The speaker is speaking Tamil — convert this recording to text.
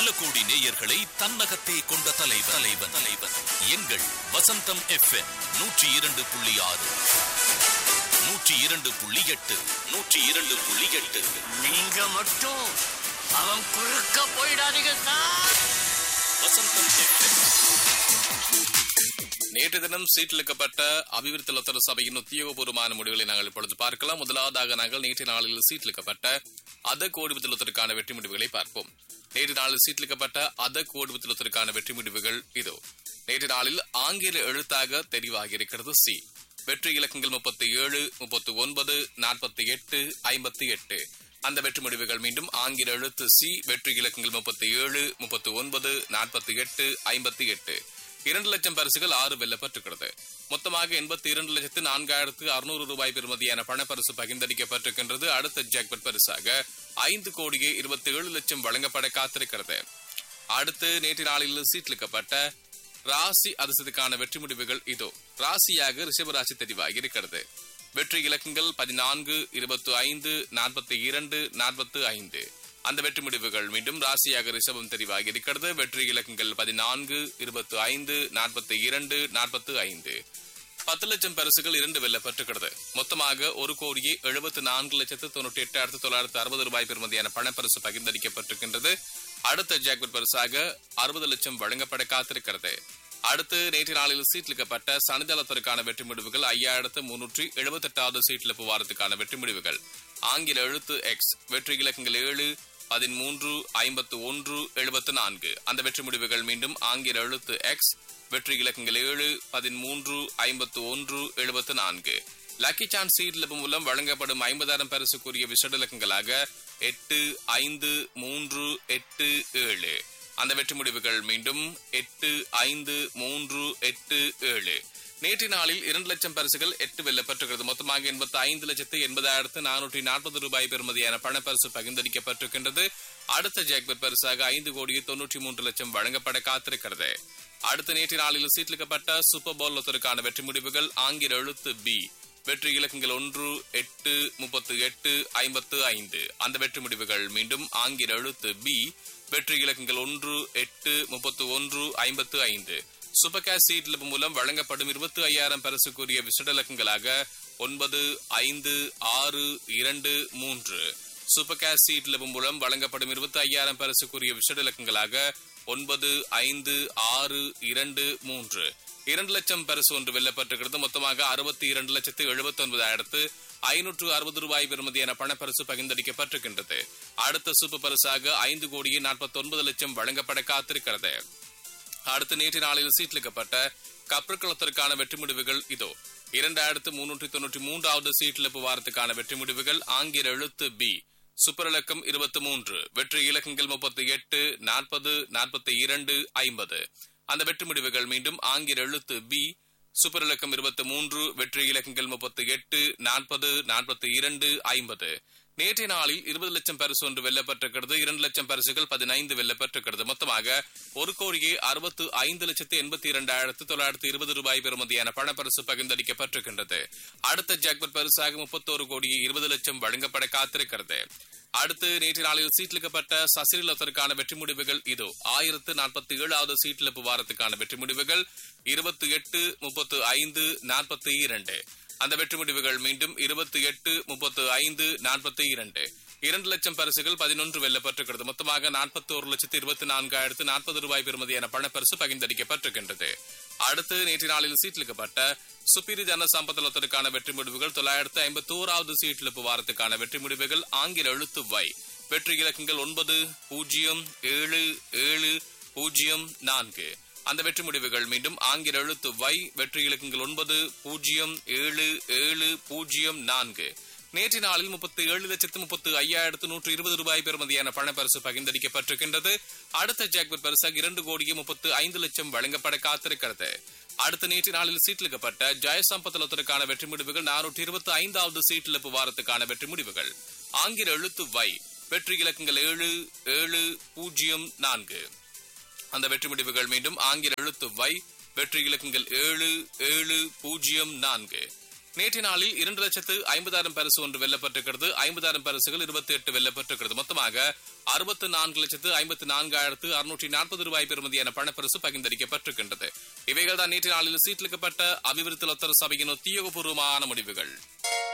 பல கோடி நேயர்களை தன்னகத்தே கொண்ட தலைவர் தலைவன் தலைவன் எங்கள் வசந்தம் எஃப்எம் நூற்றி இரண்டு புள்ளி ஆறு நூற்றி இரண்டு புள்ளி எட்டு நூற்றி இரண்டு புள்ளி எட்டு நீங்க மட்டும் அவன் குறுக்க போயிடாதீங்க சார் வசந்தம் எஃப்எம் நேற்று தினம் சீட்டிலிக்கப்பட்ட அபிவிருத்தி லத்தர சபையின் உத்தியோகபூர்வமான முடிவுகளை நாங்கள் இப்பொழுது பார்க்கலாம் முதலாவதாக நாங்கள் நேற்று நாளில் சீட்டிலிக்கப்பட்ட அத கோடிபுத்தலத்திற்கான வெற்றி முடிவுகளை பார்ப்போம் நேற்று நாளில் சீட்டிலிக்கப்பட்ட அத கோடிபுத்தலத்திற்கான வெற்றி முடிவுகள் இதோ நேற்று நாளில் ஆங்கில எழுத்தாக தெரிவாகி இருக்கிறது சி வெற்றி இலக்கங்கள் முப்பத்தி ஏழு முப்பத்தி ஒன்பது நாற்பத்தி எட்டு ஐம்பத்தி எட்டு அந்த வெற்றி முடிவுகள் மீண்டும் ஆங்கில எழுத்து சி வெற்றி இலக்கங்கள் முப்பத்தி ஏழு முப்பத்தி ஒன்பது நாற்பத்தி எட்டு ஐம்பத்தி எட்டு இரண்டு லட்சம் பரிசுகள் ஆறு வெல்லப்பட்டிருக்கிறது மொத்தமாக எண்பத்தி இரண்டு லட்சத்து நான்காயிரத்து அறுநூறு ரூபாய் பெறுமதியான பணப்பரிசு பகிர்ந்தளிக்கப்பட்டிருக்கின்றது அடுத்த ஜாக்பட் பரிசாக ஐந்து கோடியே இருபத்தி ஏழு லட்சம் வழங்கப்பட காத்திருக்கிறது அடுத்து நேற்று நாளில் சீட்டிலிக்கப்பட்ட ராசி அதிர்ஷ்டத்துக்கான வெற்றி முடிவுகள் இதோ ராசியாக ரிஷபராசி தெரிவாகி இருக்கிறது வெற்றி இலக்கங்கள் பதினான்கு இருபத்தி ஐந்து நாற்பத்தி இரண்டு நாற்பத்தி ஐந்து அந்த வெற்றி முடிவுகள் மீண்டும் ராசியாக ரிஷபம் தெரிவாகி இருக்கிறது வெற்றி இலக்கங்கள் பதினான்கு இருபத்தி ஐந்து நாற்பத்தி இரண்டு நாற்பத்தி ஐந்து பத்து லட்சம் பரிசுகள் இரண்டு வெல்லப்பட்டிருக்கிறது மொத்தமாக ஒரு கோடியே எழுபத்தி நான்கு லட்சத்து தொண்ணூற்றி எட்டாயிரத்து தொள்ளாயிரத்து அறுபது ரூபாய் பெறுமதியான பணப்பரிசு பகிர்ந்தளிக்கப்பட்டிருக்கின்றது அடுத்த ஜாக்பட் பரிசாக அறுபது லட்சம் வழங்கப்பட காத்திருக்கிறது அடுத்து நேற்று நாளில் சீட்லிக்கப்பட்ட சனிதளத்திற்கான வெற்றி முடிவுகள் ஐயாயிரத்து முன்னூற்றி எழுபத்தி எட்டாவது சீட்லிப்பு வாரத்துக்கான வெற்றி முடிவுகள் ஆங்கில எழுத்து எக்ஸ் வெற்றி இலக்கங்கள் ஏழு பதிமூன்று ஐம்பத்து ஒன்று எழுபத்து நான்கு அந்த வெற்றி முடிவுகள் மீண்டும் ஆங்கில எழுத்து எக்ஸ் வெற்றி இலக்கங்கள் ஏழு பதிமூன்று ஐம்பத்து ஒன்று எழுபத்து நான்கு லக்கி சான்ஸ் சீட்லிப்பு மூலம் வழங்கப்படும் ஐம்பதாயிரம் பரிசுக்குரிய விசேட இலக்கங்களாக எட்டு ஐந்து மூன்று எட்டு ஏழு அந்த வெற்றி முடிவுகள் மீண்டும் எட்டு ஐந்து மூன்று எட்டு ஏழு நேற்று நாளில் இரண்டு லட்சம் பரிசுகள் எட்டு வெல்லப்பட்டிருக்கிறது மொத்தமாக எண்பத்தி ஐந்து லட்சத்து எண்பதாயிரத்து நானூற்றி நாற்பது ரூபாய் பெறுமதியான பணப்பரிசு பகிர்ந்தளிக்கப்பட்டிருக்கின்றது அடுத்த ஜாக்பெட் பரிசாக ஐந்து கோடியே தொன்னூற்றி மூன்று லட்சம் வழங்கப்பட காத்திருக்கிறது அடுத்த நேற்று நாளில் சீட்லிக்கப்பட்ட சூப்பர் பவுல் லொத்தருக்கான வெற்றி முடிவுகள் ஆங்கில எழுத்து பி வெற்றி இலக்கங்கள் ஒன்று எட்டு முப்பத்து எட்டு ஐம்பத்து ஐந்து அந்த வெற்றி முடிவுகள் மீண்டும் ஆங்கில எழுத்து பி வெற்றி இலக்கங்கள் ஒன்று எட்டு முப்பத்து ஒன்று ஐம்பத்து ஐந்து சூப்பர் கேஷ் சீட்லிப்பு மூலம் வழங்கப்படும் இருபத்தி ஐயாயிரம் பரிசுக்குரிய விசேட இலக்கங்களாக ஒன்பது ஐந்து ஆறு இரண்டு மூன்று சூப்பர் கேஷ் சீட்லிப்பு மூலம் வழங்கப்படும் இருபத்தி ஐயாயிரம் பரிசுக்குரிய விசேட இலக்கங்களாக ஒன்பது ஐந்து ஆறு இரண்டு மூன்று இரண்டு லட்சம் பரிசு ஒன்று வெல்லப்பட்டிருக்கிறது மொத்தமாக அறுபத்தி இரண்டு லட்சத்து எழுபத்தி ஒன்பதாயிரத்து ஐநூற்று அறுபது ரூபாய் பெறுமதியான பணப்பரிசு பகிர்ந்தளிக்கப்பட்டிருக்கின்றது அடுத்த சூப்பர் பரிசாக ஐந்து கோடியே நாற்பத்தி ஒன்பது லட்சம் வழங்கப்பட காத்திருக்கிறது அடுத்த நேற்று நாளில் சீட்லிக்கப்பட்ட கப்பற்களத்திற்கான வெற்றி முடிவுகள் இதோ இரண்டாயிரத்து முன்னூற்றி தொன்னூற்றி மூன்றாவது சீட்லிப்பு வாரத்துக்கான வெற்றி முடிவுகள் ஆங்கில எழுத்து பி சூப்பர் இலக்கம் இருபத்தி மூன்று வெற்றி இலக்கங்கள் முப்பத்தி எட்டு நாற்பது நாற்பத்தி இரண்டு ஐம்பது அந்த வெற்றி முடிவுகள் மீண்டும் ஆங்கில எழுத்து பி சூப்பர் இலக்கம் இருபத்தி மூன்று வெற்றி இலக்கங்கள் முப்பத்தி எட்டு நாற்பது நாற்பத்தி இரண்டு ஐம்பது நேற்றைய நாளில் இருபது லட்சம் பரிசு ஒன்று வெல்லப்பட்டிருக்கிறது இரண்டு லட்சம் பரிசுகள் பதினைந்து வெல்லப்பட்டிருக்கிறது மொத்தமாக ஒரு கோடியே அறுபத்து ஐந்து லட்சத்து எண்பத்தி இரண்டாயிரத்து தொள்ளாயிரத்து இருபது ரூபாய் பெறுமதியான பணப்பரிசு பகிர்ந்தளிக்கப்பட்டிருக்கின்றது அடுத்த ஜாக்பட் பரிசாக முப்பத்தோரு கோடியே இருபது லட்சம் வழங்கப்பட காத்திருக்கிறது அடுத்து நேற்று நாளில் சீட்லிக்கப்பட்ட சசிலத்திற்கான வெற்றி முடிவுகள் இதோ ஆயிரத்து நாற்பத்தி ஏழாவது சீட்லிப்பு வாரத்துக்கான வெற்றி முடிவுகள் இருபத்தி எட்டு முப்பத்து ஐந்து நாற்பத்தி இரண்டு அந்த வெற்றி முடிவுகள் மீண்டும் இருபத்தி எட்டு முப்பத்து ஐந்து நாற்பத்தி இரண்டு இரண்டு லட்சம் பரிசுகள் பதினொன்று வெல்லப்பட்டிருக்கிறது மொத்தமாக நாற்பத்தி ஒரு லட்சத்து இருபத்தி நான்காயிரத்து நாற்பது ரூபாய் பெறுமதியான பணப்பரிசு பகிர்ந்தளிக்கப்பட்டிருக்கின்றது அடுத்து நேற்று நாளில் சீட்லிக்கப்பட்ட சுப்பிரி ஜன சம்பத்தலத்திற்கான வெற்றி முடிவுகள் தொள்ளாயிரத்து ஐம்பத்தி ஓராவது சீட்லிப்பு வாரத்துக்கான வெற்றி முடிவுகள் ஆங்கில எழுத்து வை வெற்றி இலக்கங்கள் ஒன்பது பூஜ்ஜியம் ஏழு ஏழு பூஜ்ஜியம் நான்கு அந்த வெற்றி முடிவுகள் மீண்டும் ஆங்கில எழுத்து வை வெற்றி இலக்கங்கள் ஒன்பது பூஜ்ஜியம் ஏழு ஏழு பூஜ்ஜியம் நான்கு நேற்று நாளில் முப்பத்தி ஏழு லட்சத்து முப்பத்து ஐயாயிரத்து நூற்று இருபது ரூபாய் பெறுமதியான பணப்பரிசு பகிர்ந்தளிக்கப்பட்டிருக்கின்றது அடுத்த ஜாக்பட் பரிசாக இரண்டு கோடியே முப்பத்து ஐந்து லட்சம் வழங்கப்பட காத்திருக்கிறது அடுத்த நேற்று நாளில் சீட்லிக்கப்பட்ட ஜெயசம்பத்தலத்திற்கான வெற்றி முடிவுகள் நானூற்றி இருபத்தி ஐந்தாவது சீட்டிழப்பு வாரத்துக்கான வெற்றி முடிவுகள் ஆங்கில எழுத்து வை வெற்றி இலக்கங்கள் ஏழு ஏழு பூஜ்ஜியம் நான்கு அந்த வெற்றி முடிவுகள் மீண்டும் ஆங்கில எழுத்து வை வெற்றி இலக்கங்கள் ஏழு ஏழு பூஜ்ஜியம் நான்கு நேற்றைய நாளில் இரண்டு லட்சத்து ஐம்பதாயிரம் பரிசு ஒன்று வெல்லப்பட்டிருக்கிறது ஐம்பதாயிரம் பரிசுகள் இருபத்தி எட்டு வெல்லப்பட்டிருக்கிறது மொத்தமாக அறுபத்து நான்கு லட்சத்து ஐம்பத்தி நான்காயிரத்து அறுநூற்றி நாற்பது ரூபாய் பெறுமதியான பணப்பரிசு பகிர்ந்தளிக்கப்பட்டிருக்கின்றது இவைகள் தான் நேற்றைய நாளில் சீட்டிலிக்கப்பட்ட அபிவிருத்தி லொத்தர சபையின் உத்தியோகபூர்வமான முடிவுகள்